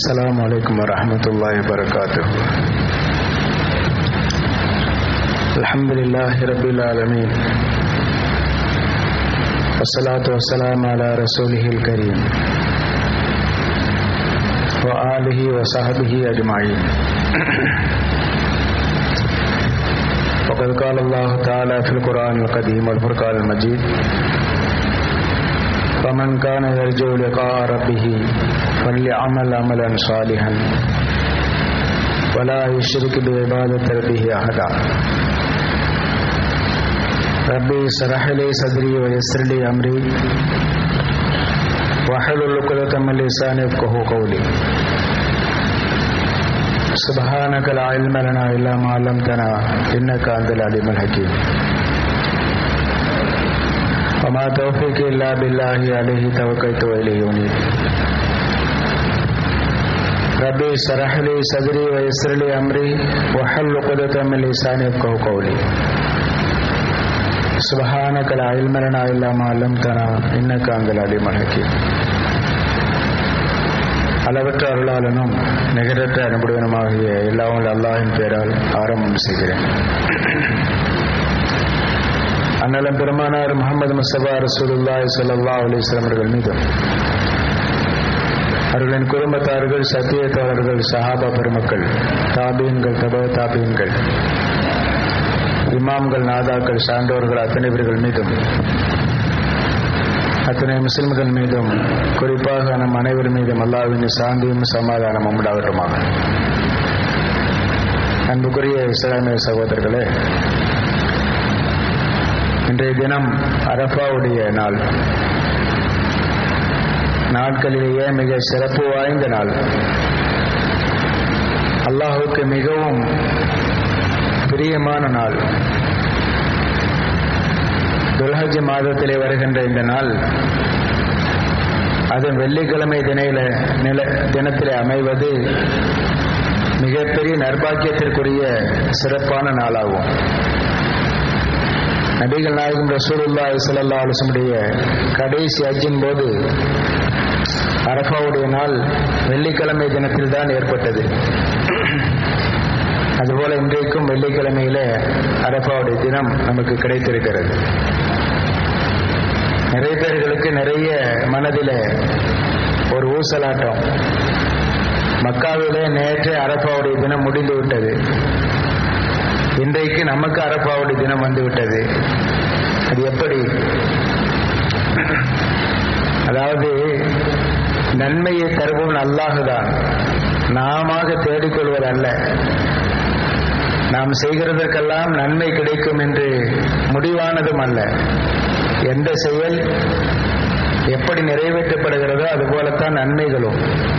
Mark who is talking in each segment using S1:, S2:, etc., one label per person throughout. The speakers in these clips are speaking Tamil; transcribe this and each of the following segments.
S1: السلام عليكم ورحمة الله وبركاته الحمد لله رب العالمين والصلاة والسلام على رسوله الكريم وآله وصحبه أجمعين وقد قال الله تعالى في القرآن القديم والفرقان المجيد فمن كان يرجو لقاء ربه فليعمل عملا صالحا ولا يشرك بعبادة ربه أحدا ربي اشرح لي صدري ويسر لي أمري واحلل عقدة من لساني يفقهوا قولي سبحانك لا علم لنا إلا ما علمتنا إنك أنت العليم الحكيم وما توفيقي إلا بالله عليه توكلت وإليه أنيب ربي اشرح لي صدري ويسر لي أمري وحل عقدة من لساني يفقهوا قولي سبحانك لا علم لنا إلا ما علمتنا إنك أنت العليم الحكيم அளவற்ற அருளாளனும் நிகரற்ற அனுபவனுமாகிய எல்லாம் அல்லாஹின் பேரால் ஆரம்பம் செய்கிறேன் அண்ணலம் பெருமானார் முகமது முஸ்தபா ரசூலுல்லாய் சல்லா அலிஸ்லாம் அவர்கள் மீதும் அவர்களின் குடும்பத்தார்கள் சத்தியத்தாளர்கள் சஹாபா பெருமக்கள் தாபீன்கள் தப தாபீன்கள் இமாம்கள் நாதாக்கள் சான்றோர்கள் அத்தனை பேர்கள் மீதும் அத்தனை முஸ்லிம்கள் மீதும் குறிப்பாக நம் அனைவர் மீதும் அல்லாவின் சாந்தியும் சமாதானமும் உண்டாகட்டுமாக அன்புக்குரிய இஸ்லாமிய சகோதரர்களே இன்றைய தினம் அரபாவுடைய நாள் நாட்களிலேயே மிக சிறப்பு வாய்ந்த நாள் அல்லாஹுக்கு மிகவும் பிரியமான நாள் துல்ஹஜ் மாதத்திலே வருகின்ற இந்த நாள் அது வெள்ளிக்கிழமை தினையில நில தினத்திலே அமைவது மிகப்பெரிய நர்பாக்கியத்திற்குரிய சிறப்பான நாளாகும் நபிகள் நாயகம் ரசூலுல்லா சல்லா அலுசமுடைய கடைசி அஜின் போது அரபாவுடைய நாள் வெள்ளிக்கிழமை தினத்தில் தான் ஏற்பட்டது அதுபோல இன்றைக்கும் வெள்ளிக்கிழமையில அரபாவுடைய தினம் நமக்கு கிடைத்திருக்கிறது நிறைய பேர்களுக்கு நிறைய மனதில் ஒரு ஊசலாட்டம் மக்காவிலே நேற்று அரபாவுடைய தினம் முடிந்து விட்டது இன்றைக்கு நமக்கு அரப்பாவுடைய தினம் வந்து விட்டது அது எப்படி அதாவது நன்மையை தருபவன் அல்லாஹுதான் நாம தேடிக்கொள்வது அல்ல நாம் செய்கிறதற்கெல்லாம் நன்மை கிடைக்கும் என்று முடிவானதும் அல்ல எந்த செயல் எப்படி நிறைவேற்றப்படுகிறதோ அதுபோலத்தான் நன்மைகளும்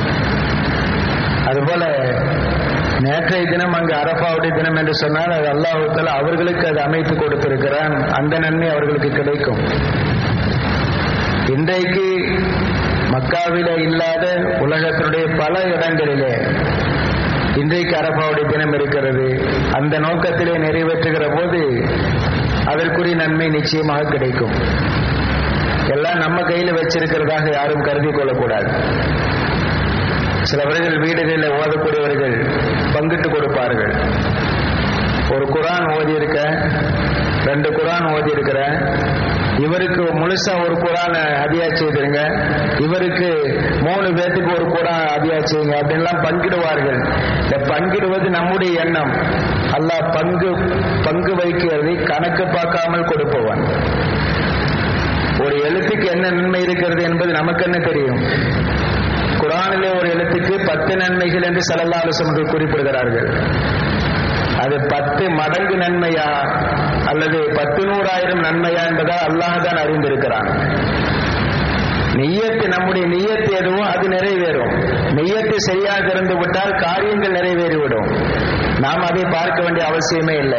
S1: அதுபோல நேற்றைய தினம் அங்கு அரபாவுடைய தினம் என்று சொன்னால் அது அல்லாஹுத்தால அவர்களுக்கு அது அமைத்து கொடுத்திருக்கிறான் அந்த நன்மை அவர்களுக்கு கிடைக்கும் இன்றைக்கு மக்காவில இல்லாத உலகத்தினுடைய பல இடங்களிலே இன்றைக்கு அரபாவுடைய தினம் இருக்கிறது அந்த நோக்கத்திலே நிறைவேற்றுகிற போது அதற்குரிய நன்மை நிச்சயமாக கிடைக்கும் எல்லாம் நம்ம கையில் வச்சிருக்கிறதாக யாரும் கருதி கொள்ளக்கூடாது சிலவர்கள் வீடுகளில் ஓதக்கூடியவர்கள் பங்கிட்டு கொடுப்பார்கள் ஒரு குரான் ஓதி இருக்க ரெண்டு குரான் ஓதி இருக்கிறேன் இவருக்கு முழுசா ஒரு குரான் அதியா செய்திருங்க இவருக்கு மூணு பேர்த்துக்கு ஒரு குரான் அதியா செய்யுங்க அப்படின்லாம் பங்கிடுவார்கள் இந்த பங்கிடுவது நம்முடைய எண்ணம் அல்லாஹ் பங்கு பங்கு வைக்கிறதை கணக்கு பார்க்காமல் கொடுப்பவன் ஒரு எழுத்துக்கு என்ன நன்மை இருக்கிறது என்பது நமக்கு என்ன தெரியும் குரானிலே ஒரு எழுத்துக்கு பத்து நன்மைகள் என்று சலல்லா அலுவலர்கள் குறிப்பிடுகிறார்கள் அது பத்து மடங்கு நன்மையா அல்லது பத்து நூறாயிரம் நன்மையா என்பதா அல்லாஹ் தான் அறிந்திருக்கிறான் நெய்யத்து நம்முடைய நெய்யத்து எதுவும் அது நிறைவேறும் நெய்யத்து சரியாக இருந்து விட்டால் காரியங்கள் நிறைவேறிவிடும் நாம் அதை பார்க்க வேண்டிய அவசியமே இல்லை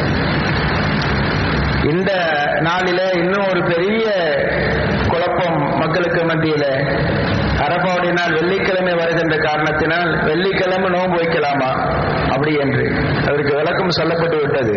S1: இந்த நாளில இன்னும் ஒரு பெரிய குழப்பம் மக்களுக்கு மத்தியில அரபாவுடைய நாள் வெள்ளிக்கிழமை வருகின்ற காரணத்தினால் வெள்ளிக்கிழமை நோன்பு வைக்கலாமா அப்படி என்று அதற்கு விளக்கம் சொல்லப்பட்டு விட்டது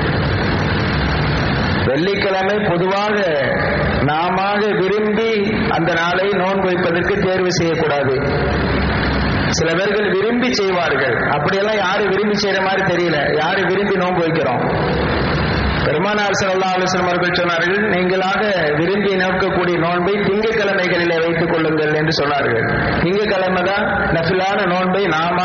S1: வெள்ளிக்கிழமை பொதுவாக நாம விரும்பி அந்த நாளை நோன்பு வைப்பதற்கு தேர்வு செய்யக்கூடாது சில பேர்கள் விரும்பி செய்வார்கள் அப்படியெல்லாம் யாரு விரும்பி செய்யற மாதிரி தெரியல யாரு விரும்பி நோன்பு வைக்கிறோம் பெருமானார் சல்லா அலுவலம் அவர்கள் சொன்னார்கள் நீங்களாக விரும்பி நோக்கக்கூடிய நோன்பை திங்கக்கிழமைகளிலே வைத்துக் கொள்ளுங்கள் என்று சொன்னார்கள் திங்கக்கிழமை தான் நஃபிலான நோன்பை நாம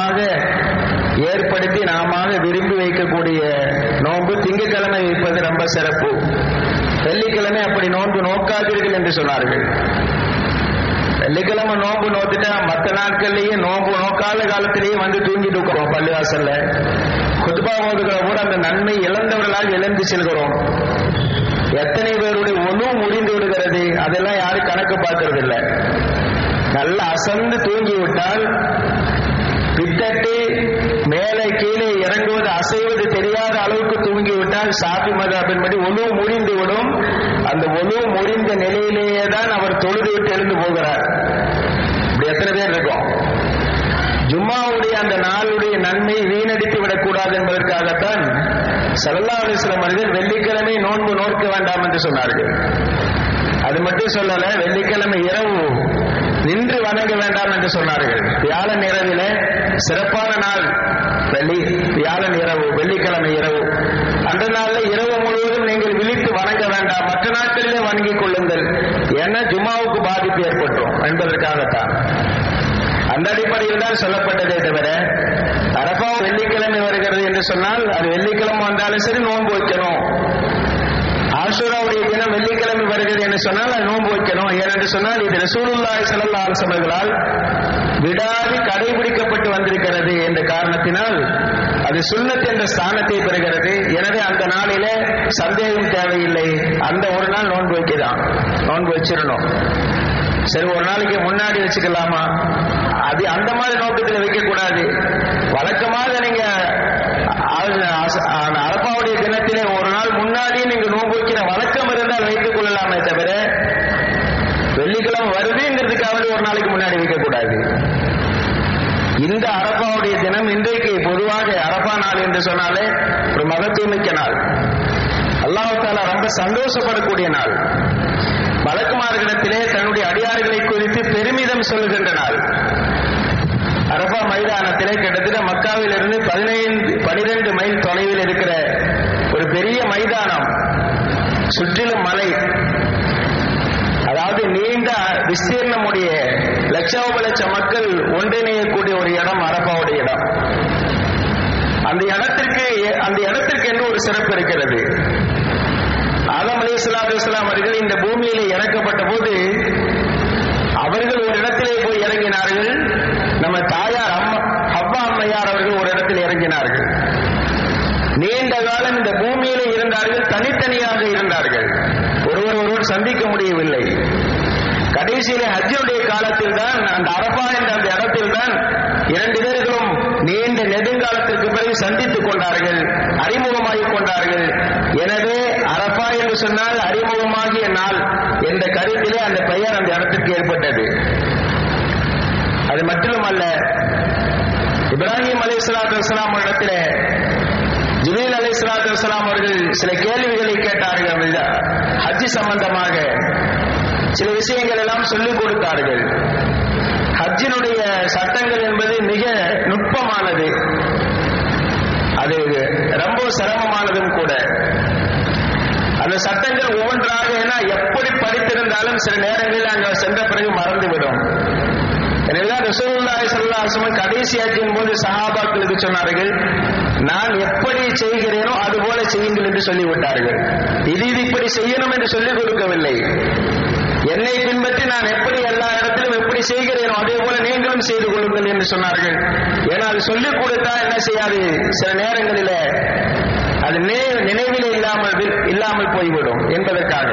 S1: ஏற்படுத்தி நாம விரும்பி வைக்கக்கூடிய நோன்பு திங்கக்கிழமை வைப்பது ரொம்ப சிறப்பு வெள்ளிக்கிழமை அப்படி நோன்பு நோக்காதீர்கள் என்று சொன்னார்கள் வெள்ளிக்கிழமை நோன்பு நோத்துட்டா மற்ற நாட்கள்லயே நோன்பு நோக்காத காலத்திலேயே வந்து தூங்கிட்டு இருக்கிறோம் பள்ளிவாசல்ல குத்துபா ஓதுகிற கூட அந்த நன்மை இழந்தவர்களால் இழந்து செல்கிறோம் எத்தனை பேருடைய ஒழு முறிந்து விடுகிறது அதெல்லாம் யாரும் கணக்கு பார்க்கறது இல்லை நல்லா அசந்து தூங்கி விட்டால் பித்தட்டு மேலே கீழே இறங்குவது அசைவது தெரியாத அளவுக்கு தூங்கி விட்டால் சாப்பி மதாபின்படி ஒழு முறிந்து விடும் அந்த ஒழு முறிந்த நிலையிலேயே தான் அவர் தொழுது விட்டு எழுந்து போகிறார் இப்படி எத்தனை பேர் இருக்கும் ஜும்மாவுடைய அந்த நாளுடைய நன்மை வீணடித்து விடக்கூடாது என்பதற்காகத்தான் சல்லா அலிஸ்லாம் மனிதர் வெள்ளிக்கிழமை நோன்பு நோக்க வேண்டாம் என்று சொன்னார்கள் அது மட்டும் சொல்லல வெள்ளிக்கிழமை இரவு நின்று வணங்க வேண்டாம் என்று சொன்னார்கள் வியாழன் இரவில சிறப்பான நாள் வெள்ளி வியாழன் இரவு வெள்ளிக்கிழமை இரவு அந்த நாள்ல இரவு முழுவதும் நீங்கள் விழித்து வணங்க வேண்டாம் மற்ற நாட்களிலே வணங்கிக் கொள்ளுங்கள் ஏன்னா ஜும்மாவுக்கு பாதிப்பு ஏற்பட்டுரும் என்பதற்காகத்தான் அந்த அடிப்படையில் தான் சொல்லப்பட்டதே தவிர அரபா வெள்ளிக்கிழமை வருகிறது என்று சொன்னால் அது வெள்ளிக்கிழமை வந்தாலும் சரி நோன்பு வைக்கணும் ஆஷுராவுடைய தினம் வெள்ளிக்கிழமை வருகிறது என்று சொன்னால் அது நோன்பு வைக்கணும் ஏனென்று சொன்னால் இது ரசூலுல்லாய் சல்லா அரசவர்களால் விடாது கடைபிடிக்கப்பட்டு வந்திருக்கிறது என்ற காரணத்தினால் அது சுண்ணத் என்ற ஸ்தானத்தை பெறுகிறது எனவே அந்த நாளிலே சந்தேகம் தேவையில்லை அந்த ஒரு நாள் நோன்பு வைக்கலாம் நோன்பு வச்சிடணும் சரி ஒரு நாளைக்கு முன்னாடி வச்சுக்கலாமா அது அந்த மாதிரி நோக்கத்தில் வைக்க கூடாது வழக்கமாக நீங்க அரப்பாவுடைய தினத்திலே ஒரு நாள் முன்னாடி நீங்க நோன்பு வைக்கிற வழக்கம் இருந்தால் வைத்துக் கொள்ளலாமே தவிர வெள்ளிக்கிழமை வருதுங்கிறதுக்காக ஒரு நாளைக்கு முன்னாடி வைக்க கூடாது இந்த அரப்பாவுடைய தினம் இன்றைக்கு பொதுவாக அரப்பா நாள் என்று சொன்னாலே ஒரு மகத்துவமிக்க நாள் அல்லாஹால ரொம்ப சந்தோஷப்படக்கூடிய நாள் மலக்குமார்களிடத்திலே தன்னுடைய அடியார்களை குறித்து பெருமிதம் சொல்லுகின்ற நாள் அரபா மைதானத்திலே கிட்டத்தட்ட மக்காவிலிருந்து பதினைந்து பனிரெண்டு மைல் தொலைவில் இருக்கிற ஒரு பெரிய மைதானம் சுற்றிலும் மலை அதாவது நீண்ட விஸ்தீர்ணமுடைய லட்சோப லட்ச மக்கள் ஒன்றிணையக்கூடிய ஒரு இடம் அரபாவுடைய இடம் அந்த இடத்திற்கு அந்த இடத்திற்கு என்று ஒரு சிறப்பு இருக்கிறது ஆதம் அலி இஸ்லாத்து இஸ்லாம் அவர்கள் இந்த பூமியிலே இறக்கப்பட்ட போது அவர்கள் ஒரு இடத்திலே போய் இறங்கினார்கள் நம்ம தாயார் அம்மா ஹவ்வா அம்மையார் அவர்கள் ஒரு இடத்தில் இறங்கினார்கள் நீண்ட காலம் இந்த பூமியிலே இருந்தார்கள் தனித்தனியாக இருந்தார்கள் ஒருவர் ஒருவர் சந்திக்க முடியவில்லை கடைசியிலே ஹஜ்ஜுடைய காலத்தில் தான் அந்த அரபா என்ற அந்த இடத்தில் தான் இரண்டு பேர்களும் நீண்ட நெடுங்காலத்திற்கு பிறகு சந்தித்துக் கொண்டார்கள் அறிமுகமாகிக் கொண்டார்கள் எனவே அரபா என்று சொன்னால் அறிமுகமாகிய நாள் என்ற கருத்திலே அந்த பெயர் அந்த இடத்திற்கு ஏற்பட்டது அது மட்டுமல்ல இப்ராஹிம் அலி சலாத்து வலாம் இடத்திலே ஜிபீல் அலி சலாத்து வலாம் அவர்கள் சில கேள்விகளை கேட்டார்கள் ஹஜ்ஜி சம்பந்தமாக சில விஷயங்கள் எல்லாம் சொல்லிக் கொடுத்தார்கள் ஹஜ்ஜினுடைய சட்டங்கள் என்பது மிக நுட்பமானது அது ரொம்ப சிரமமானதும் கூட அந்த சட்டங்கள் ஒவ்வொன்றாக ஏன்னா எப்படி படித்திருந்தாலும் சில நேரங்களில் அங்க சென்ற பிறகு மறந்துவிடும் எனவேதான் ரசூலுல்லாஹி ஸல்லல்லாஹு அலைஹி வஸல்லம் கடைசி ஹஜ்ஜின் போது சஹாபாக்களுக்கு சொன்னார்கள் நான் எப்படி செய்கிறேனோ அது போல செய்யுங்கள் என்று சொல்லிவிட்டார்கள் இது இது இப்படி செய்யணும் என்று சொல்லிக் கொடுக்கவில்லை என்னை பின்பற்றி நான் எப்படி எல்லா இடத்திலும் எப்படி செய்கிறேனோ அதே போல நீங்களும் செய்து கொள்ளுங்கள் என்று சொன்னார்கள் ஏன்னா அது சொல்லிக் கொடுத்தா என்ன செய்யாது சில நேரங்களில அது நினைவில் இல்லாமல் இல்லாமல் போய்விடும் என்பதற்காக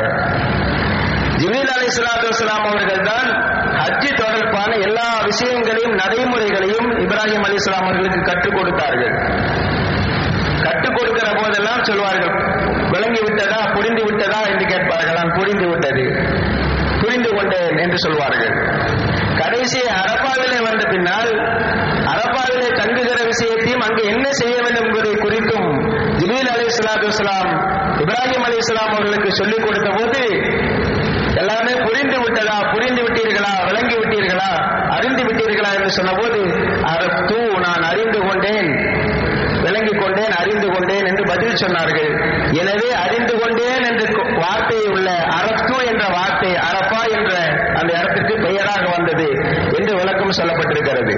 S1: ஜிபீல் அலி சலாத்து வலாம் அவர்கள் தான் ஹஜ்ஜி தொடர்பான எல்லா விஷயங்களையும் நடைமுறைகளையும் இப்ராஹிம் அலி இஸ்லாம் அவர்களுக்கு கற்றுக் கொடுத்தார்கள் கற்றுக் கொடுக்கிற போதெல்லாம் சொல்வார்கள் விளங்கி விட்டதா புரிந்து விட்டதா என்று கேட்பார்கள் நான் புரிந்து விட்டது புரிந்து கொண்டேன் என்று சொல்வார்கள் கடைசி அரப்பாவிலே வந்த பின்னால் அரப்பாவிலே தங்குகிற விஷயத்தையும் அங்கு என்ன செய்ய வேண்டும் என்பதை குறித்தும் ஜிபீல் அலி சலாத்து வலாம் இப்ராஹிம் அலி இஸ்லாம் அவர்களுக்கு சொல்லிக் கொடுத்த போது எல்லாமே புரிந்து விட்டதா புரிந்து விட்டீர்களா விளங்கி விட்டீர்களா அறிந்து விட்டீர்களா என்று சொன்னபோது அரப்து நான் அறிந்து கொண்டேன் விளங்கிக் கொண்டேன் அறிந்து கொண்டேன் என்று பதில் சொன்னார்கள் எனவே அறிந்து கொண்டேன் என்று வார்த்தை உள்ள அரப்து என்ற வார்த்தை அரப்பா என்ற அந்த இடத்திற்கு பெயராக வந்தது என்று விளக்கம் சொல்லப்பட்டிருக்கிறது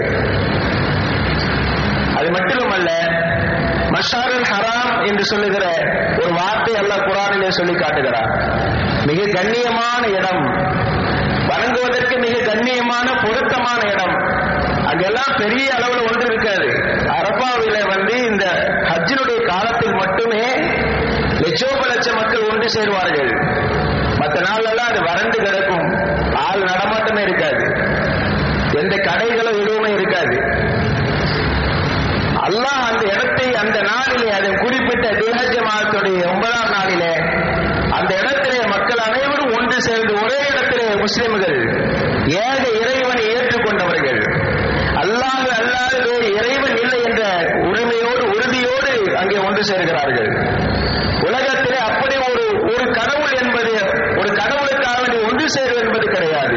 S1: அது மட்டுமல்ல மஷாருல் ஹராம் என்று சொல்லுகிற ஒரு வார்த்தை அல்லாஹ் குரானிலே சொல்லி காட்டுகிறார் மிக கண்ணியமான இடம் வணங்குவதற்கு மிக கண்ணியமான பொருத்தமான இடம் அங்கெல்லாம் பெரிய அளவில் ஒன்று இருக்காது அரபாவில வந்து இந்த ஹஜ்ஜினுடைய காலத்தில் மட்டுமே லட்சோப லட்ச மக்கள் ஒன்று சேருவார்கள் மற்ற நாள்லாம் அது வறண்டு கிடக்கும் ஆள் நடமாட்டமே இருக்காது எந்த கடைகளும் எதுவுமே இருக்காது அல்லாஹ் அந்த இடத்தை அந்த நாளிலே அதன் குறிப்பிட்ட திஹஜ மாதத்துடைய ஒன்பதாம் நாளிலே அந்த இடத்திலே மக்கள் அனைவரும் ஒன்று சேர்ந்து ஒரே இடத்திலே முஸ்லிம்கள் ஏக இறைவனை ஏற்றுக்கொண்டவர்கள் அல்லாஹ் அல்லாது வேறு இறைவன் இல்லை என்ற உரிமையோடு உறுதியோடு அங்கே ஒன்று சேர்கிறார்கள் உலகத்திலே அப்படி ஒரு ஒரு கடவுள் என்பது ஒரு கடவுளுக்காக வேண்டி ஒன்று சேர்வு என்பது கிடையாது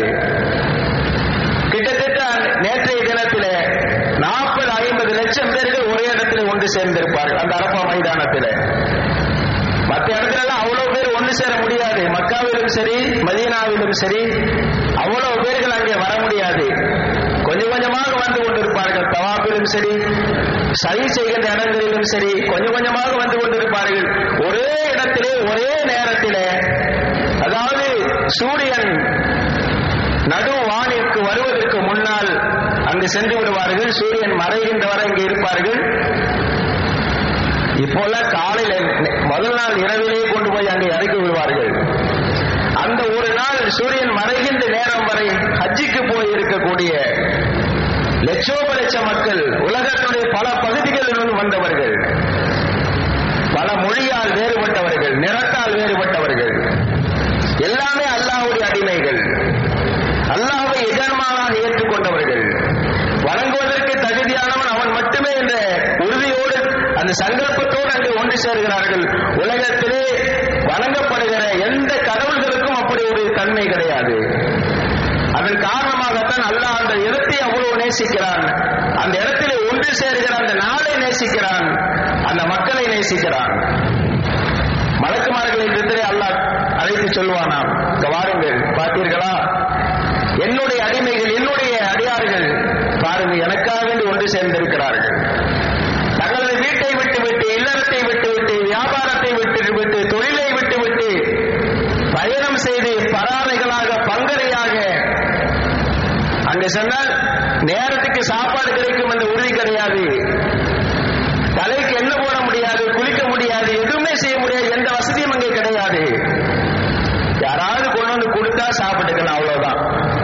S1: கிட்டத்தட்ட நேற்றைய தினத்திலே நாற்பது ஐம்பது லட்சம் பேர்கள் ஒரே இடத்துல ஒன்று சேர்ந்திருப்பார்கள் அந்த அரப்பா மைதானத்தில் மற்ற இடத்துல அவ்வளவு பேர் ஒன்று சேர முடியாது மக்காவிலும் சரி மதீனாவிலும் சரி அவ்வளவு பேர்கள் அங்கே வர முடியாது கொஞ்சம் கொஞ்சமாக வந்து கொண்டிருப்பார்கள் தவாப்பிலும் சரி சரி செய்கின்ற இடங்களிலும் சரி கொஞ்சம் கொஞ்சமாக வந்து கொண்டிருப்பார்கள் ஒரே இடத்திலே ஒரே நேரத்திலே அதாவது சூரியன் நடு வானிற்கு வருவதற்கு முன்னால் அங்கு சென்று விடுவார்கள் சூரியன் மறைகின்ற வரை இங்கே இருப்பார்கள் இப்போல்லாம் காலையில முதல் நாள் இரவிலேயே கொண்டு போய் அங்கே இறக்கி விடுவார்கள் அந்த ஒரு நாள் சூரியன் மறைகின்ற நேரம் வரை ஹஜ்ஜிக்கு போய் இருக்கக்கூடிய லட்சோப லட்ச மக்கள் உலகத்துடைய பல பகுதிகளிலிருந்து வந்தவர்கள் பல மொழியால் வேறுபட்டவர்கள் நிறத்தால் வேறுபட்டவர்கள் எல்லாமே அல்லாஹ்வுடைய அடிமைகள் அல்லாஹ்வை எஜமானாக ஏற்றுக்கொண்டவர்கள் வணங்குவதற்கு தகுதியானவன் அவன் மட்டுமே என்ற உறுதியோடு அந்த சங்கல்பத்தோடு அங்கே ஒன்று சேர்கிறார்கள் உலகத்திலே வணங்கப்படுகிற எந்த கடவுள்களுக்கும் அப்படி ஒரு தன்மை கிடையாது அதன் காரணமாகத்தான் அல்லாஹ் அந்த இடத்தை அவ்வளவு நேசிக்கிறான் அந்த இடத்திலே ஒன்று சேர்கிற அந்த நாளை நேசிக்கிறான் அந்த மக்களை நேசிக்கிறான் மலக்குமார்களை இடத்திலே அல்லாஹ் அழைத்து சொல்வானாம் "இங்க வாருங்கள் பார்த்தீர்களா என்னுடைய அடிமைகள் என்னுடைய அடியார்கள் பாருங்க எனக்காக வேண்டி ஒன்று சேர்ந்திருக்கிறார்கள் தங்களது வீட்டை விட்டு விட்டு இல்லறத்தை விட்டு விட்டு வியாபாரத்தை விட்டு விட்டு தொழிலை விட்டு விட்டு பயணம் செய்து பராதைகளாக பங்கரையாக அங்கு சென்றால் நேரத்துக்கு சாப்பாடு கிடைக்கும் என்ற உறுதி கிடையாது தலைக்கு எண்ணெய் போட முடியாது குளிக்க முடியாது எதுவுமே செய்ய முடியாது எந்த வசதியும் அங்கே கிடையாது யாராவது கொண்டு வந்து கொடுத்தா சாப்பிட்டுக்கலாம் அவ்வளவுதான்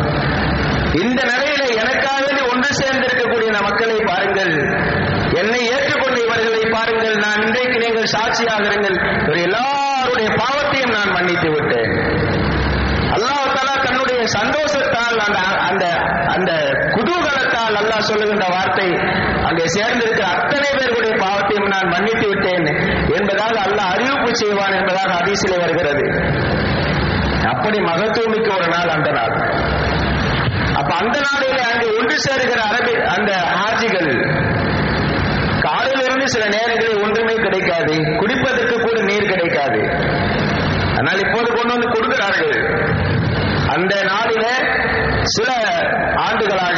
S1: இந்த நிலையில எனக்காக வேண்டி ஒன்று சேர்ந்திருக்கக்கூடிய இந்த மக்களை பாருங்கள் என்னை ஏற்றுக்கொண்ட இவர்களை பாருங்கள் நான் இன்றைக்கு நீங்கள் சாட்சியாக இருங்கள் இவர் எல்லாருடைய பாவத்தையும் நான் மன்னித்து விட்டேன் அல்லாஹ் தஆலா தன்னுடைய சந்தோஷத்தால் அந்த அந்த அந்த குதூகலத்தால் அல்லாஹ் சொல்லுகின்ற வார்த்தை அங்கே சேர்ந்திருக்கிற அத்தனை பேர்களுடைய பாவத்தையும் நான் மன்னித்து விட்டேன் என்பதாக அல்லாஹ் அறிவிப்பு செய்வான் என்பதாக ஹதீஸிலே வருகிறது அப்படி மகத்துவமிக்க ஒரு நாள் அந்த நாள் அப்ப அந்த நாளிலே அங்கே ஒன்று சேருகிற அரபி அந்த ஹாஜிகள் காலையிலிருந்து சில நேரங்களில் ஒன்றுமே கிடைக்காது குடிப்பதற்கு கூட நீர் கிடைக்காது ஆனால் இப்போது கொண்டு வந்து கொடுக்கிறார்கள் அந்த நாளில சில ஆண்டுகளாக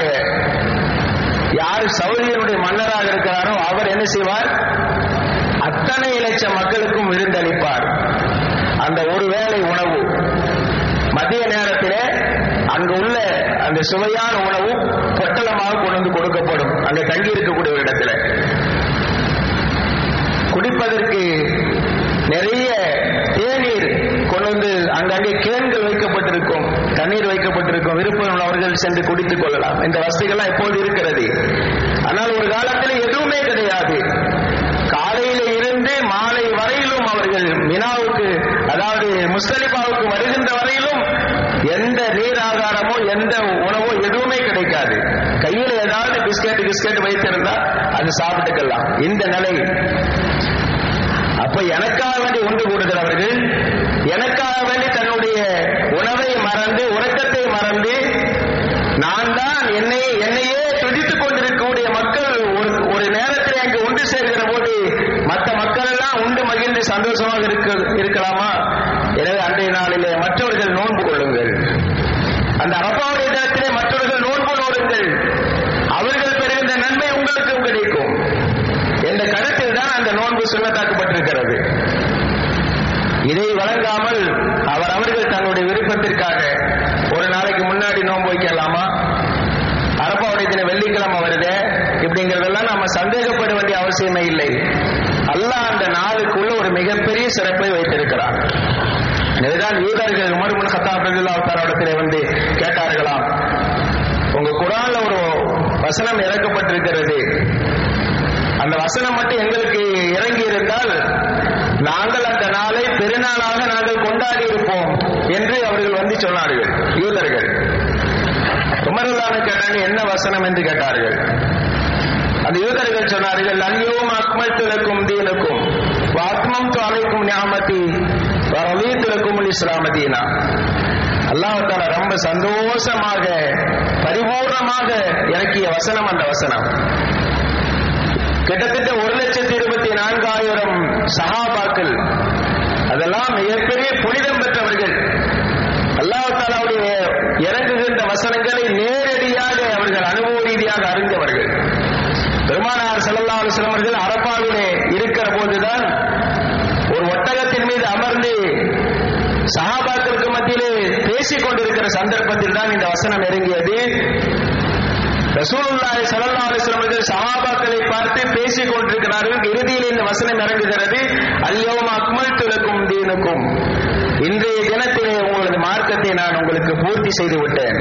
S1: யார் சௌரியனுடைய மன்னராக இருக்கிறாரோ அவர் என்ன செய்வார் அத்தனை லட்சம் மக்களுக்கும் விருந்தளிப்பார் அந்த ஒரு வேளை உணவு மதிய நேரத்திலே அங்கு உள்ள அந்த சுவையான உணவு பொட்டலமாக கொண்டு வந்து கொடுக்கப்படும் அங்க தங்கி இருக்கக்கூடிய ஒரு இடத்துல குடிப்பதற்கு நிறைய தேநீர் கொண்டு வந்து அங்கங்கே கேன்கள் வைக்கப்பட்டிருக்கும் தண்ணீர் வைக்கப்பட்டிருக்கும் விருப்பம் உள்ளவர்கள் சென்று குடித்துக் கொள்ளலாம் இந்த வசதிகள்லாம் இப்போது இருக்கிறது ஆனால் ஒரு காலத்தில் எதுவுமே கிடையாது காலையில இருந்து மாலை வரையிலும் அவர்கள் மினாவுக்கு அதாவது முஸ்தலிபாவுக்கு வருகின்ற வரையிலும் எந்த நீர் ஆகாரமோ எந்த உணவோ எதுவுமே கிடைக்காது கையில ஏதாவது பிஸ்கெட் பிஸ்கெட் வைத்திருந்தா அது சாப்பிட்டுக்கலாம் இந்த நிலை அப்ப அப்ப எனக்காக வேண்டி ஒன்று கூடுகிறவர்கள் எனக்காக வேண்டி தன்னுடைய உணவை மறந்து உறக்கத்தை மறந்து நான் தான் என்னை என்னையே துடித்துக் கொண்டிருக்கக்கூடிய மக்கள் ஒரு ஒரு நேரத்தில் அங்கு ஒன்று சேர்கிற போது மற்ற மக்கள் எல்லாம் உண்டு மகிழ்ந்து சந்தோஷமாக இருக்க இருக்கலாமா எனவே அன்றைய நாளிலே மற்றவர்கள் நோன்பு கொள்ளுங்கள் அந்த அரபாவுடைய தினத்திலே மற்றவர்கள் நோன்பு நோடுங்கள் அவர்கள் பெறுகின்ற நன்மை உங்களுக்கும் கிடைக்கும் என்ற கருத்தில் தான் அந்த நோன்பு சுண்ணத்தாக்கப்பட்டிருக்கிறது இதை வழங்காமல் அவர் அவர்கள் தன்னுடைய விருப்பத்திற்காக ஒரு நாளைக்கு முன்னாடி நோன்பு வைக்கலாமா அரப்பாவுடைய தின வெள்ளிக்கிழமை வருதே இப்படிங்கிறதெல்லாம் நம்ம சந்தேகப்பட வேண்டிய அவசியமே இல்லை அல்லாஹ் அந்த நாளுக்குள்ள ஒரு மிகப்பெரிய சிறப்பை வைத்திருக்கிறார் இதுதான் யூதர்கள் உமர் முன் ஹத்தாப் ரஜுல்லாத்தாரிடத்திலே வந்து கேட்டார்களாம் உங்க குரான்ல ஒரு வசனம் இறக்கப்பட்டிருக்கிறது அந்த வசனம் மட்டும் எங்களுக்கு இறங்கி இருந்தால் நாங்கள் அந்த நாளை பெருநாளாக நாங்கள் கொண்டாடி இருப்போம் என்று அவர்கள் வந்து சொன்னார்கள் யூதர்கள் உமருல்லான்னு கேட்டாங்க என்ன வசனம் என்று கேட்டார்கள் அந்த யூதர்கள் சொன்னார்கள் அந்யோம் அக்மல் திலக்கும் தீனுக்கும் வாத்மம் அலைக்கும் ஞாமதி வரலீ திலக்கும் இஸ்லாமதீனா அல்லாஹால ரொம்ப சந்தோஷமாக பரிபூர்ணமாக இறக்கிய வசனம் அந்த வசனம் கிட்டத்தட்ட ஒரு லட்சத்தி இருபத்தி நான்காயிரம் சகாபாக்கள் அதெல்லாம் மிகப்பெரிய புனிதம் பெற்றவர்கள் அல்லாஹாலாவுடைய இறங்குகின்ற வசனங்களை நேரடியாக அவர்கள் அனுபவ ரீதியாக அறிந்தவர்கள் பெருமானார் செல்லல்லா அவர்கள் அரப்பாவிலே இருக்கிற போதுதான் ஒரு ஒட்டகத்தின் மீது அமர்ந்து சகாபாக்களுக்கு மத்தியிலே பேசிக் கொண்டிருக்கிற சந்தர்ப்பத்தில் தான் இந்த வசனம் இறங்கியது ரசூலுல்லாஹி ஸல்லல்லாஹு அலைஹி வஸல்லம் அவர்கள் சஹாபாக்களை பார்த்து பேசிக் கொண்டிருக்கிறார்கள் இறுதியில் இந்த வசனம் இறங்குகிறது அல்யௌம அக்மல்து லக்கும் தீனுக்கும் இன்றைய தினத்திலே உங்களது மார்க்கத்தை நான் உங்களுக்கு பூர்த்தி செய்து விட்டேன்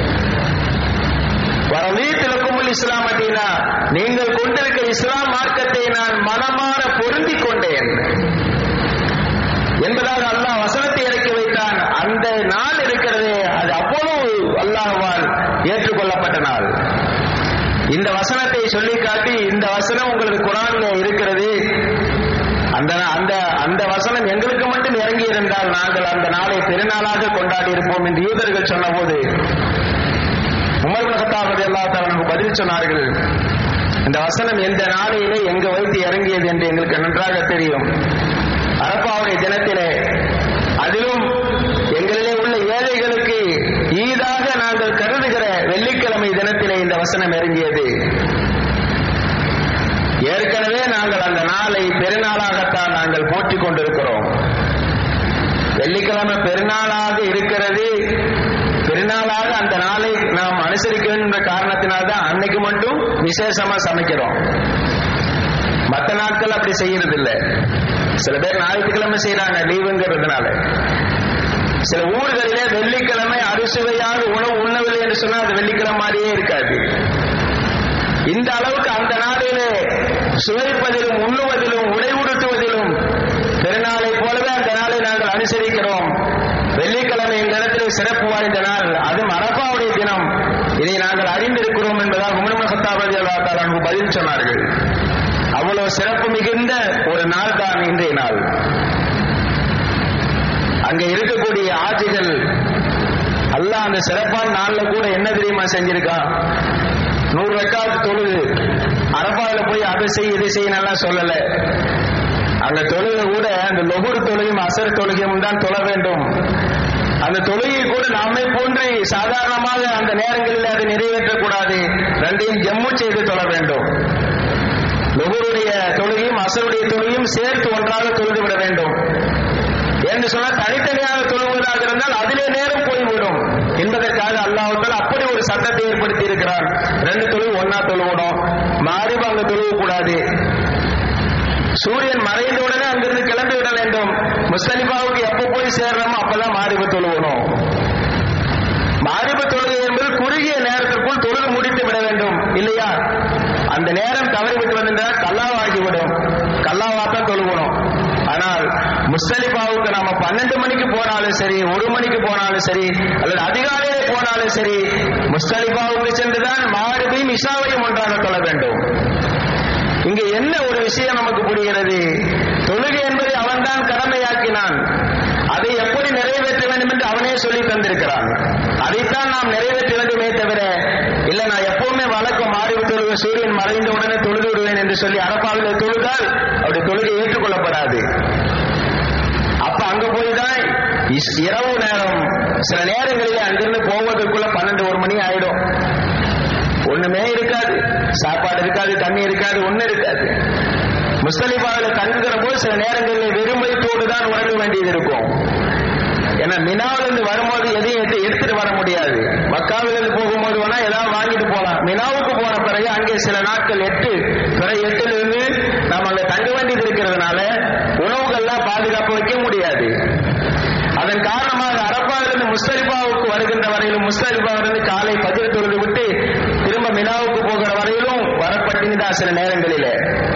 S1: வரவீத்திலக்கும் இஸ்லாம் அடீனா நீங்கள் கொண்டிருக்கிற இஸ்லாம் மார்க்கத்தை நான் மனமாற பொருந்திக் கொண்டேன் என்பதாக அல்லாஹ் வசனத்தை இறக்கி வைத்தான் அந்த நாள் இருக்கிறதே அது அவ்வளவு அல்லாஹ்வால் ஏற்றுக்கொள்ளப்பட்ட நாள் இந்த வசனத்தை சொல்லி காட்டி இந்த வசனம் உங்களுக்கு குரான்ல இருக்கிறது அந்த அந்த அந்த வசனம் எங்களுக்கு மட்டும் இறங்கி இருந்தால் நாங்கள் அந்த நாளை பெருநாளாக கொண்டாடி இருப்போம் என்று யூதர்கள் சொன்னபோது உமர் கத்தாபதி அல்லா நமக்கு பதில் சொன்னார்கள் இந்த வசனம் எந்த நாளையிலே எங்க வைத்து இறங்கியது என்று எங்களுக்கு நன்றாக தெரியும் அரப்பாவுடைய தினத்திலே அதிலும் எங்களிலே உள்ள ஏழைகளுக்கு ஈதாக நாங்கள் கருதுகிற வெள்ளிக்கிழமை தினத்திலே இந்த வசனம் இறங்கியது ஏற்கனவே நாங்கள் அந்த நாளை பெருநாளாகத்தான் நாங்கள் போற்றிக் கொண்டிருக்கிறோம் வெள்ளிக்கிழமை பெருநாளாக இருக்கிறது பெருநாளாக அந்த நாளை நாம் அனுசரிக்க வேண்டும் என்ற காரணத்தினால்தான் அன்னைக்கு மட்டும் விசேஷமா சமைக்கிறோம் மற்ற நாட்கள் அப்படி செய்யறது இல்லை சில பேர் ஞாயிற்றுக்கிழமை செய்யறாங்க லீவுங்கிறதுனால சில ஊர்களிலே வெள்ளிக்கிழமை அறுசுவையாக உணவு உண்ணவில்லை என்று சொன்னால் அது வெள்ளிக்கிழமை மாதிரியே இருக்காது இந்த அளவுக்கு அந்த நாளிலே சுவைப்பதிலும் உண்ணுவதிலும் உடை உடுத்துவதிலும் பெருநாளை போலவே அந்த நாளை நாங்கள் அனுசரிக்கிறோம் வெள்ளிக்கிழமை இந்த இடத்தில் சிறப்பு வாய்ந்த நாள் அதுவும் அரப்பாவுடைய தினம் இதை நாங்கள் அறிந்திருக்கிறோம் என்பதால் உமர் சத்தாபதி அல்லா பதில் சொன்னார்கள் அவ்வளவு சிறப்பு மிகுந்த ஒரு நாள் தான் இன்றைய நாள் அங்க இருக்கக்கூடிய ஆட்சிகள் அல்லாஹ் அந்த சிறப்பான நாள்ல கூட என்ன தெரியுமா செஞ்சிருக்கான் நூறு ரெக்கார்டு தொழுது அரபாவில் போய் அதை செய் இதை செய்யலாம் சொல்லல அந்த தொழுகை கூட அந்த லொகுர் தொழுகையும் அசர் தொழுகையும் தான் தொழ வேண்டும் அந்த தொழுகை கூட நம்மை போன்று சாதாரணமாக அந்த நேரங்களில் அதை நிறைவேற்றக்கூடாது ரெண்டையும் ஜம்மு செய்து தொழ வேண்டும் லொகுருடைய தொழுகையும் அசருடைய தொழுகையும் சேர்த்து ஒன்றாக தொழுது விட வேண்டும் என்று சொன்னால் தனித்தனியாக தொழுவதாக இருந்தால் அதிலே நேரம் போய்விடும் என்பதற்காக அல்லாஹால் அப்படி ஒரு சட்டத்தை ஏற்படுத்தி இருக்கிறார் ரெண்டு தொழுவு ஒன்னா தொழுவணும் மாறிவு அங்க தொழுவ கூடாது சூரியன் மறைந்த உடனே அங்கிருந்து கிளம்பி விட வேண்டும் முஸ்தலிபாவுக்கு எப்ப போய் சேர்றோமோ அப்பதான் மாறிவு தொழுவணும் மாறிவு தொழுகை என்பது குறுகிய நேரத்திற்குள் தொழுது முடித்து விட வேண்டும் இல்லையா அந்த நேரம் தவறிவிட்டு வந்திருந்தால் கல்லாவாகிவிடும் கல்லாவாத்தான் தொழுகணும் ஆனால் முஸ்தலிபாவுக்கு நாம பன்னெண்டு மணிக்கு போனாலும் சரி ஒரு மணிக்கு போனாலும் சரி அல்லது அதிகாலையிலே போனாலும் சரி முஸ்தலிபாவுக்கு சென்றுதான் மாறுபையும் இஷாவையும் ஒன்றாக தொழ வேண்டும் இங்க என்ன ஒரு விஷயம் நமக்கு புரிகிறது தொழுகை என்பது உடனே தொழுது விடுவேன் என்று சொல்லி அரப்பாவிலே தொழுதால் அவருடைய தொழுகை ஏற்றுக்கொள்ளப்படாது அப்ப அங்க போய் தான் இஸ்- இரவு நேரம் சில நேரங்களிலே அங்கிருந்து போவதற்குள்ள பன்னெண்டு ஒரு மணி ஆயிடும் ஒண்ணுமே இருக்காது சாப்பாடு இருக்காது தண்ணி இருக்காது ஒண்ணு இருக்காது முஸ்தலிபாவில் தங்குகிற போது சில நேரங்களில் வெறும் வயிற்றோடு தான் உறங்க வேண்டியது இருக்கும் ஏன்னா மினாவிலிருந்து வரும்போது எதையும் எடுத்து எடுத்துட்டு வர முடியாது மக்காவிலிருந்து போகும்போது வேணா ஏதாவது வாங்கிட்டு போகலாம் மினாவுக்கு போன பிறகு அங்கே சில நாட்கள் எட்டு பிறகு எட்டுல இருந்து நாம் அங்க தங்க வேண்டியது இருக்கிறதுனால உணவுகள்லாம் பாதுகாப்பு வைக்க முடியாது அதன் காரணமாக அரப்பாவிலிருந்து முஸ்தலிபாவுக்கு வருகின்ற வரையிலும் முஸ்தலிபாவிலிருந்து காலை பதில் தொழுது விட்டு திரும்ப மினாவுக்கு போகிற வரையிலும் வரப்பட்டிருந்தா சில நேரங்களிலே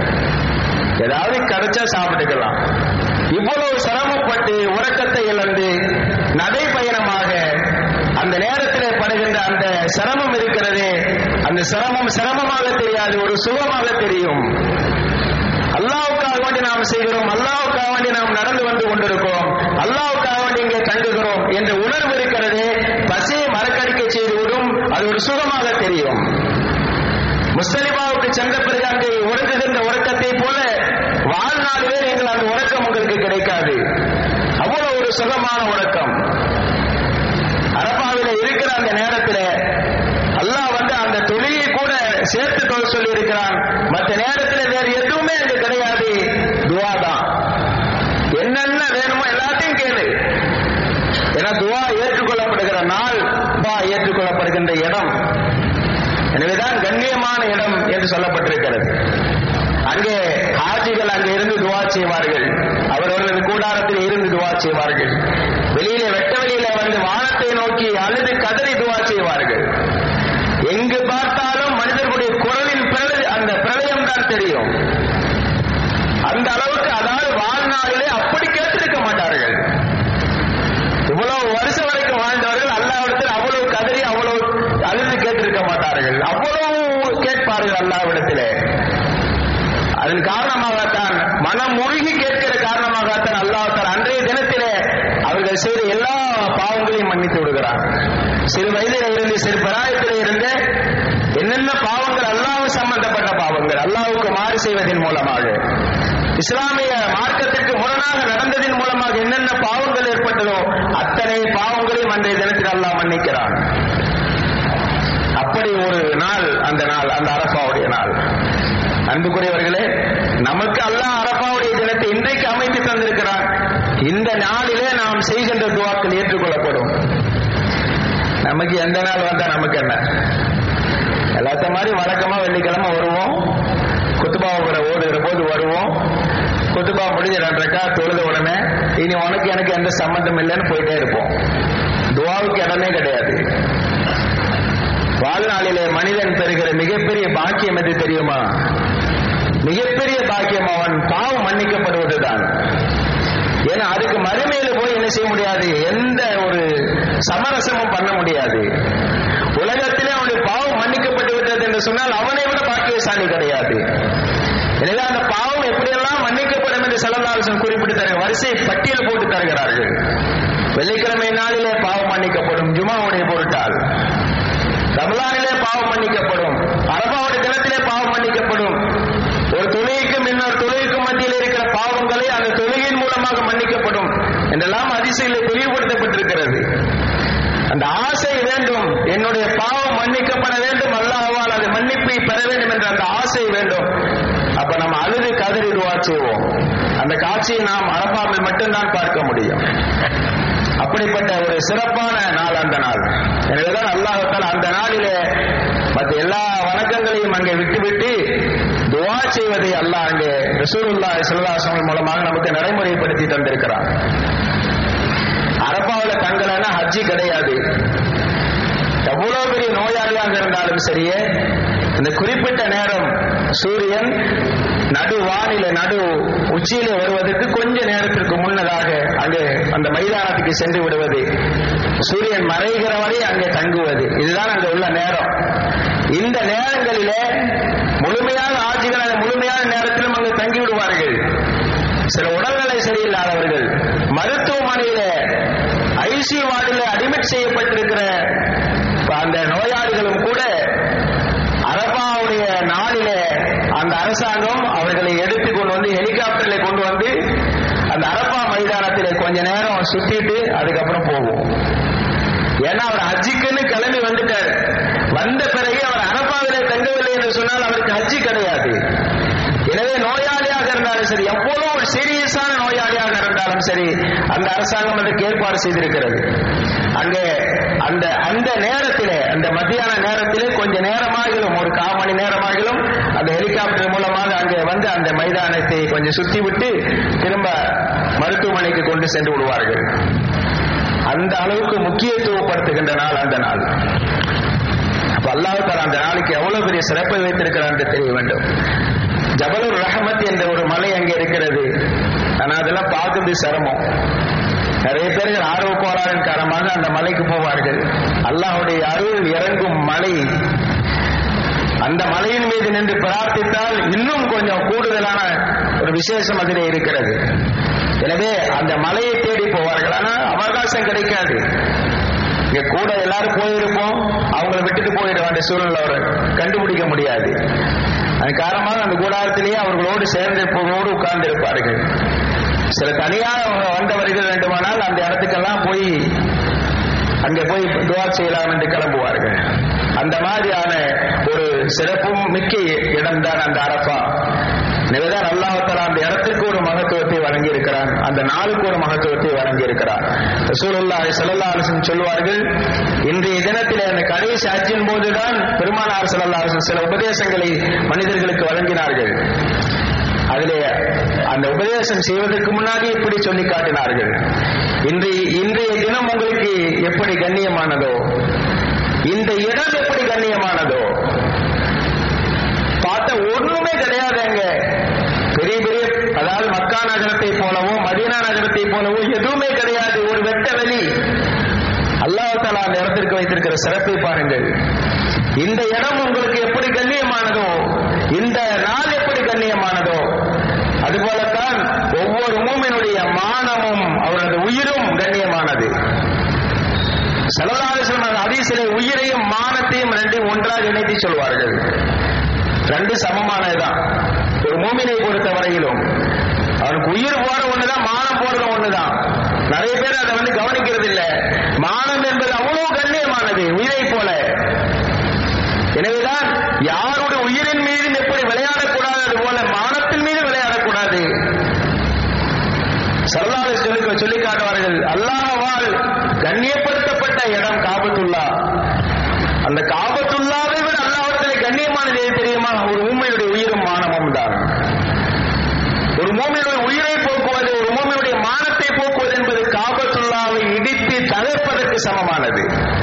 S1: ஏதாவது கிடைச்சா சாப்பிட்டுக்கலாம் இவ்வளவு சிரமப்பட்டு உறக்கத்தை இழந்து நடைபயணமாக அந்த நேரத்திலே படுகின்ற அந்த சிரமம் இருக்கிறதே அந்த சிரமம் சிரமமாக தெரியாது ஒரு சுகமாக தெரியும் அல்லாவுக்காக வேண்டி நாம் செய்கிறோம் அல்லாவுக்காக வேண்டி நாம் நடந்து வந்து கொண்டிருக்கிறோம் அல்லாவுக்காக வேண்டி இங்கே தங்குகிறோம் என்ற உணர்வு இருக்கிறதே பசியை மறக்கடிக்க செய்துவிடும் அது ஒரு சுகமாக தெரியும் முஸ்தலிபாவுக்கு சென்ற பிறகு அங்கே உறங்குகின்ற உறக்கத்தை போல வாழ்நாளிலே நீங்கள் அந்த உறக்கம் உங்களுக்கு கிடைக்காது அவ்வளவு ஒரு சுகமான உறக்கம் அரபாவில இருக்கிற அந்த நேரத்தில் அல்லாஹ் வந்து அந்த தொழிலை கூட சேர்த்து தொழில் சொல்லி இருக்கிறான் மற்ற நேரத்தில் வேறு எதுவுமே அங்க கிடையாது துவா தான் என்னென்ன வேணுமோ எல்லாத்தையும் கேளு ஏன்னா துவா ஏற்றுக்கொள்ளப்படுகிற நாள் துவா ஏற்றுக்கொள்ளப்படுகின்ற இடம் எனவேதான் கண்ணியமான இடம் என்று சொல்லப்பட்டிருக்கிறது அங்கே ஹாஜிகள் அங்கே இருந்து துவா செய்வார்கள் அவரவர்களது கூடாரத்தில் இருந்து துவா செய்வார்கள் வெளியிலே வெட்ட வெளியில வந்து வானத்தை நோக்கி அழுது கதறி துவா செய்வார்கள் எங்கு பார்த்தாலும் மனிதர்களுடைய குரலின் பிரளய அந்த பிரளயம் தான் தெரியும் அந்த அளவுக்கு அதாவது வாழ்நாளிலே அப்படி கேட்டிருக்க மாட்டார்கள் இவ்வளவு வருஷம் வரைக்கும் வாழ்ந்தவர்கள் அல்லாவிடத்தில் அவ்வளவு கதறி அவ்வளவு அழுது கேட்டிருக்க மாட்டார்கள் அவ்வளவு கேட்பார்கள் அல்லாவிடத்திலே அதன் காரணமாகத்தான் மனம் முழுகி கேட்கிற காரணமாகத்தான் அல்லாஹால் அன்றைய தினத்திலே அவர்கள் செய்த எல்லா பாவங்களையும் மன்னித்து விடுகிறார் சிறு வயதில இருந்து சிறு பிராயத்திலே இருந்து என்னென்ன பாவங்கள் அல்லாஹ் சம்பந்தப்பட்ட பாவங்கள் அல்லாஹ்வுக்கு மாறு செய்வதன் மூலமாக இஸ்லாமிய மார்க்கத்திற்கு முரணாக நடந்ததின் மூலமாக என்னென்ன பாவங்கள் ஏற்பட்டதோ அத்தனை பாவங்களையும் அன்றைய தினத்தில் அல்லாஹ் மன்னிக்கிறான் அப்படி ஒரு நாள் அந்த நாள் அந்த அரபாவுடைய நாள் அன்புக்குரியவர்களே நமக்கு அல்லாஹ் அரபாவுடைய தினத்தை இன்றைக்கு அமைத்து தந்திருக்கிறான் இந்த நாளிலே நாம் செய்கின்ற துவாக்கள் ஏற்றுக்கொள்ளப்படும் நமக்கு எந்த நாள் வந்தா நமக்கு என்ன எல்லாத்த மாதிரி வழக்கமா வெள்ளிக்கிழமை வருவோம் குத்துபாவுகிற ஓடுகிற போது வருவோம் குத்துபா முடிஞ்ச ரெண்டரைக்கா தொழுத உடனே இனி உனக்கு எனக்கு எந்த சம்பந்தம் இல்லைன்னு போயிட்டே இருப்போம் துவாவுக்கு இடமே கிடையாது வாழ்நாளிலே மனிதன் பெறுகிற மிகப்பெரிய பாக்கியம் எது தெரியுமா மிகப்பெரிய பாக்கியம் அவன் பாவம் மன்னிக்கப்படுவதுதான் ஏன்னா அதுக்கு மறுமையில போய் என்ன செய்ய முடியாது எந்த ஒரு சமரசமும் பண்ண முடியாது உலகத்திலே அவனுடைய பாவம் மன்னிக்கப்பட்டு விட்டது என்று சொன்னால் அவனை விட பாக்கியசாலி கிடையாது எனவே அந்த பாவம் எப்படியெல்லாம் மன்னிக்கப்படும் என்று செலவாலோசன் குறிப்பிட்டு தர வரிசை பட்டியல் போட்டு தருகிறார்கள் வெள்ளிக்கிழமை நாளிலே பாவம் மன்னிக்கப்படும் ஜுமாவுடைய பொருட்டால் ரமலானிலே பாவம் மன்னிக்கப்படும் அரபாவுடைய தினத்திலே பாவம் மன்னிக்கப்படும் ஒரு தொழுகைக்கும் இன்னொரு தொழுகைக்கும் மத்தியில் இருக்கிற பாவங்களை அந்த தொழுகையின் மூலமாக மன்னிக்கப்படும் என்றெல்லாம் அதிசயிலே தெளிவுபடுத்தப்பட்டிருக்கிறது அந்த ஆசை வேண்டும் என்னுடைய பாவம் மன்னிக்கப்பட வேண்டும் அல்லாஹ்வால் அது மன்னிப்பை பெற வேண்டும் என்ற அந்த ஆசை வேண்டும் அப்ப நம்ம அழுது கதறி துவா செய்வோம் அந்த காட்சியை நாம் அரபாவில் மட்டும்தான் பார்க்க முடியும் அப்படிப்பட்ட ஒரு சிறப்பான நாள் அந்த நாள் எனவேதான் அல்லாஹால அந்த நாளிலே மற்ற எல்லா வணக்கங்களையும் அங்கே விட்டுவிட்டு துவா செய்வதை அல்லாஹ் அங்கே ரசூலுல்லா சிலதாசங்கள் மூலமாக நமக்கு நடைமுறைப்படுத்தி தந்திருக்கிறான் அரபாவில் தங்கலன்னா ஹஜ்ஜி கிடையாது எவ்வளவு பெரிய நோயாளியாக இருந்தாலும் சரியே இந்த குறிப்பிட்ட நேரம் சூரியன் நடு வானில நடு உச்சியில வருவதற்கு கொஞ்ச நேரத்திற்கு முன்னதாக அங்கே அந்த மைதானத்துக்கு சென்று விடுவது சூரியன் மறைகிற வரை அங்கே தங்குவது இதுதான் அங்கே உள்ள நேரம் இந்த நேரங்களிலே முழுமையான ஆட்சிகள் அந்த முழுமையான நேரத்திலும் அங்கு தங்கி விடுவார்கள் சில உடல்நிலை சரியில்லாதவர்கள் மருத்துவமனையில ஐசி வார்டில் அட்மிட் செய்யப்பட்டிருக்கிற அந்த நோயாளிகளும் கூட அரபாவுடைய நாளிலே அந்த அரசாங்கம் அவர்களை எடுத்து கொண்டு வந்து ஹெலிகாப்டர்ல கொண்டு வந்து அந்த அரப்பா மைதானத்திலே கொஞ்ச நேரம் சுத்திட்டு அதுக்கப்புறம் போகும் ஏன்னா அவர் ஹஜ்ஜிக்குன்னு கிளம்பி வந்துட்டார் வந்த பிறகு அவர் அரப்பாவிலே தங்கவில்லை என்று சொன்னால் அவருக்கு ஹஜ்ஜி கிடையாது எனவே நோயாளியாக இருந்தாலும் சரி எவ்வளவு ஒரு சீரியஸான நோயாளியாக இருந்தாலும் சரி அந்த அரசாங்கம் அதற்கு ஏற்பாடு செய்திருக்கிறது அங்கே அந்த அந்த நேரத்திலே அந்த மத்தியான நேரத்திலே கொஞ்ச நேரமாகிலும் ஒரு கால் மணி நேரமாகிலும் அந்த ஹெலிகாப்டர் மூலமாக அங்கே வந்து அந்த மைதானத்தை கொஞ்சம் சுத்தி விட்டு திரும்ப மருத்துவமனைக்கு கொண்டு சென்று விடுவார்கள் அந்த அளவுக்கு முக்கியத்துவப்படுத்துகின்ற நாள் அந்த நாள் அப்ப அல்லாஹ் அந்த நாளைக்கு எவ்வளவு பெரிய சிறப்பை வைத்திருக்கிறார் என்று தெரிய வேண்டும் ஜபலுர் ரஹமத் என்ற ஒரு மலை அங்கே இருக்கிறது ஆனா அதெல்லாம் பார்க்கறது சிரமம் நிறைய பேர்கள் ஆர்வ கோளாறின் காரணமாக அந்த மலைக்கு போவார்கள் அல்லாஹுடைய அருள் இறங்கும் மலை அந்த மலையின் மீது நின்று பிரார்த்தித்தால் இன்னும் கொஞ்சம் கூடுதலான ஒரு விசேஷம் அதிலே இருக்கிறது எனவே அந்த மலையை தேடி போவார்கள் ஆனா அவகாசம் கிடைக்காது இங்க கூட எல்லாரும் போயிருப்போம் அவங்கள விட்டுட்டு போயிட வேண்டிய சூழ்நிலை அவர் கண்டுபிடிக்க முடியாது அது காரணமாக அந்த கூடாரத்திலேயே அவர்களோடு சேர்ந்திருப்பவர்களோடு உட்கார்ந்து இருப்பார்கள் சில தனியாக வந்தவர்கள் வேண்டுமானால் அந்த இடத்துக்கெல்லாம் போய் அங்கே போய் துவா செய்யலாம் என்று கிளம்புவார்கள் அந்த மாதிரியான ஒரு சிறப்பும் மிக்க இடம்தான் அந்த அரப்பா எனவேதான் அல்லாஹால அந்த இடத்திற்கு ஒரு மகத்துவத்தை வழங்கி இருக்கிறான் அந்த நாளுக்கு ஒரு மகத்துவத்தை வழங்கி இருக்கிறான் ரசூலுல்லாஹி ஸல்லல்லாஹு அலைஹி வஸல்லம் சொல்வார்கள் இன்றைய தினத்திலே அந்த கடைசி ஹஜ்ஜின் போதுதான் பெருமானார் ஸல்லல்லாஹு அலைஹி வஸல்லம் சில உபதேசங்களை மனிதர்களுக்கு வழங்கினார்கள் அதிலே அந்த உபதேசம் செய்வதற்கு முன்னாடி இப்படி சொல்லி காட்டினார்கள் இன்றைய இன்றைய தினம் உங்களுக்கு எப்படி கண்ணியமானதோ இந்த இடம் எப்படி கண்ணியமானதோ பார்த்த ஒண்ணுமே கிடையாது அங்க பெரிய பெரிய அதாவது மக்கா நகரத்தை போலவோ மதீனா நகரத்தை போலவோ எதுவுமே கிடையாது ஒரு வெட்ட வெளி அல்லாஹால அந்த இடத்திற்கு வைத்திருக்கிற சிறப்பை பாருங்கள் இந்த இடம் உங்களுக்கு எப்படி கண்ணியமானதோ இந்த நாள் எப்படி கண்ணியமானதோ அதுபோலத்தான் ஒவ்வொரு மூமினுடைய மானமும் அவரது உயிரும் கண்ணியமானது செலவாலோசன அதிசிலை உயிரையும் மானத்தையும் ரெண்டையும் ஒன்றாக இணைத்து சொல்வார்கள் ரெண்டு சமமானதுதான் ஒரு மூமினை பொறுத்த வரையிலும் அவனுக்கு உயிர் போற ஒண்ணுதான் மானம் போறது ஒண்ணுதான் நிறைய பேர் அதை வந்து கவனிக்கிறது இல்ல மானம் என்பது அவ்வளவு கண்ணியமானது உயிரை போல எனவேதான் யாருடைய உயிரின் மீது எப்படி விளையாடக்கூடாது அது போல மானத்தின் மீது விளையாடக்கூடாது சல்லாலை சொல்லி சொல்லி காட்டுவார்கள் அல்லாஹ்வால் கண்ணியப்படுத்தப்பட்ட இடம் காபத்துல்லா அந்த காபத்துல்லாவை விட அல்லாஹ்விடத்தில் கண்ணியமானது எது தெரியுமா ஒரு ஊமையுடைய உயிரும் மானமும் தான் ஒரு மூமியுடைய உயிரை போக்குவது ஒரு மூமியுடைய மானத்தை போக்குவது என்பது காபத்துல்லாவை இடித்து தகர்ப்பதற்கு சமமானது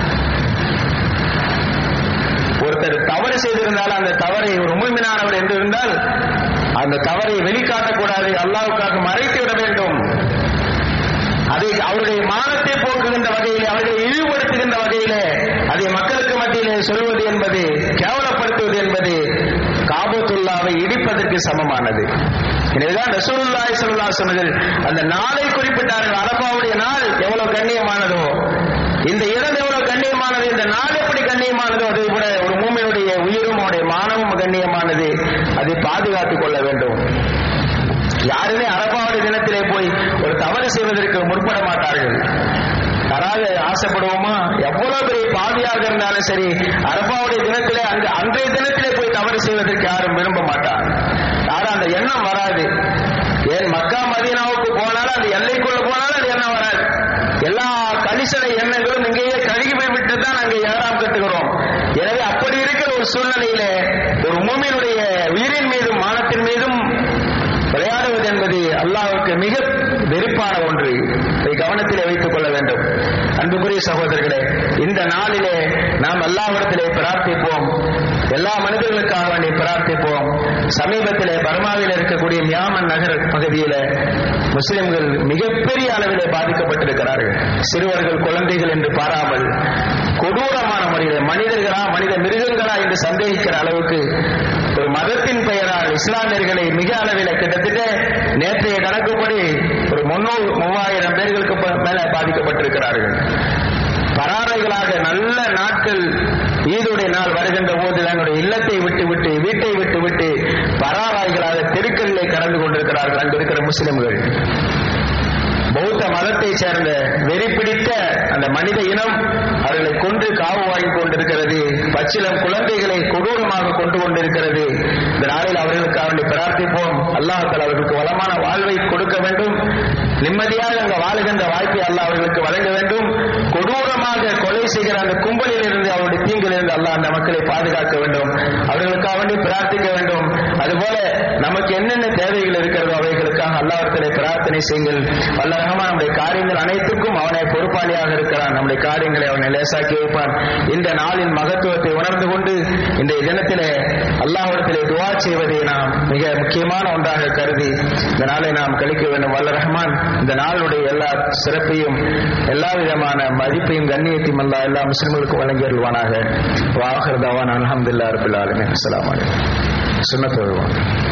S1: ஒருத்தர் தவறு செய்திருந்தால் அந்த தவறை ஒரு மூமினானவர் என்று இருந்தால் அந்த தவறை வெளிக்காட்டக்கூடாது அல்லாவுக்காக மறைத்து விட வேண்டும் அதை அவருடைய மானத்தை போக்குகின்ற வகையிலே அவர்களை இழிவுபடுத்துகின்ற வகையிலே அதை மக்களுக்கு மத்தியிலே சொல்வது என்பது கேவலப்படுத்துவது என்பது காபத்துல்லாவை இடிப்பதற்கு சமமானது எனவேதான் ரசூலுல்லாஹி ஸல்லல்லாஹு சொன்னதில் அந்த நாளை குறிப்பிட்டார்கள் அரபாவுடைய நாள் எவ்வளவு கண்ணியமானதோ இந்த இடம் எவ்வளவு கண்ணியமானது இந்த நாள் எப்படி கண்ணியமானதோ அதை விட ஒரு மூமியினுடைய உயிரும் அவருடைய மானமும் கண்ணியமானது அதை பாதுகாத்துக் கொள்ள வேண்டும் யாருமே அரபாவுடைய தினத்திலே போய் ஒரு தவறு செய்வதற்கு முற்பட மாட்டார்கள் யாராவது ஆசைப்படுவோமா எவ்வளவு பெரிய பாவியாக இருந்தாலும் சரி அரபாவுடைய தினத்திலே அங்கு அன்றைய தினத்திலே போய் தவறு செய்வதற்கு யாரும் விரும்ப மாட்டார் யாரும் அந்த எண்ணம் வராது ஏன் மக்கா மதீனாவுக்கு போனாலும் அந்த எல்லைக்குள்ள போனாலும் அது எண்ணம் வராது எல்லா கணிசனை எண்ணங்களும் இங்கேயே கழுகி போய் விட்டு தான் அங்கே ஏறாம் கட்டுகிறோம் எனவே அப்படி இருக்கிற ஒரு சூழ்நிலையிலே ஒரு மூமியினுடைய உயிரின் மீதும் மானத்தின் மீதும் விளையாடுவது என்பது அல்லாஹ்வுக்கு மிக வெறுப்பான ஒன்று இதை கவனத்திலே வைத்துக் கொள்ள வேண்டும் அன்புக்குரிய சகோதரர்களே இந்த நாளிலே நாம் அல்லாஹ்விடத்திலே பிரார்த்திப்போம் எல்லா மனிதர்களுக்காக வேண்டி பிரார்த்திப்போம் சமீபத்திலே பர்மாவில் இருக்கக்கூடிய மியாமன் நகர் பகுதியில முஸ்லிம்கள் மிகப்பெரிய அளவிலே பாதிக்கப்பட்டிருக்கிறார்கள் சிறுவர்கள் குழந்தைகள் என்று பாராமல் கொடூரமான முறையில் மனிதர்களா மனித மிருகங்களா என்று சந்தேகிக்கிற அளவுக்கு ஒரு மதத்தின் பெயரால் இஸ்லாமியர்களை மிக அளவில் கிட்டத்தட்ட நேற்றைய கணக்குப்படி ஒரு முன்னூறு மூவாயிரம் பேர்களுக்கு மேல பாதிக்கப்பட்டிருக்கிறார்கள் பராறைகளாக நல்ல நாட்கள் ஈதுடைய நாள் வருகின்ற போது தங்களுடைய இல்லத்தை விட்டு விட்டு வீட்டை விட்டு விட்டு பரா முஸ்லிம்கள் பௌத்த மதத்தை சேர்ந்த வெறி பிடித்த அந்த மனித இனம் அவர்களை கொன்று காவு வாங்கி கொண்டிருக்கிறது பச்சிலம் குழந்தைகளை கொடூரமாக கொண்டு கொண்டிருக்கிறது இந்த நாளில் அவர்களுக்காக வேண்டி பிரார்த்திப்போம் அல்லாஹால அவர்களுக்கு வளமான வாழ்வை கொடுக்க வேண்டும் நிம்மதியாக அங்க வாழுகின்ற வாய்ப்பை அல்லாஹ் அவர்களுக்கு வழங்க வேண்டும் கொடூரமாக கொலை செய்கிற அந்த கும்பலில் இருந்து அவருடைய தீங்கில் இருந்து அல்லாஹ் அந்த மக்களை பாதுகாக்க வேண்டும் அவர்களுக்காக வேண்டி பிரார்த்திக்க வேண்டும் அதுபோல நமக்கு என்னென்ன தேவைகள் இருக்கிறதோ அவைகளுக்காக அல்லாஹ்விடத்திலே பிரார்த்தனை செய்யுங்கள் வல்ல ரஹ்மான் நம்முடைய காரியங்கள் அனைத்துக்கும் அவனை பொறுப்பாளியாக இருக்கிறான் நம்முடைய காரியங்களை அவனை லேசாக்கி வைப்பான் இந்த நாளின் மகத்துவத்தை உணர்ந்து கொண்டு இந்த தினத்திலே அல்லாஹ்விடத்திலே துவா செய்வதை நாம் மிக முக்கியமான ஒன்றாக கருதி இந்த நாளை நாம் கழிக்க வேண்டும் வல்ல ரஹ்மான் இந்த நாளுடைய எல்லா சிறப்பையும் எல்லா விதமான மதிப்பையும் கண்ணியத்தையும் அல்லா எல்லா முஸ்லிம்களுக்கும் வழங்கி அருள்வானாக வாகர் தவான் அலமதுல்லா ரபுல் ஆலமின் அஸ்லாம் வலைக்கம் சுண்ணத் வருவான்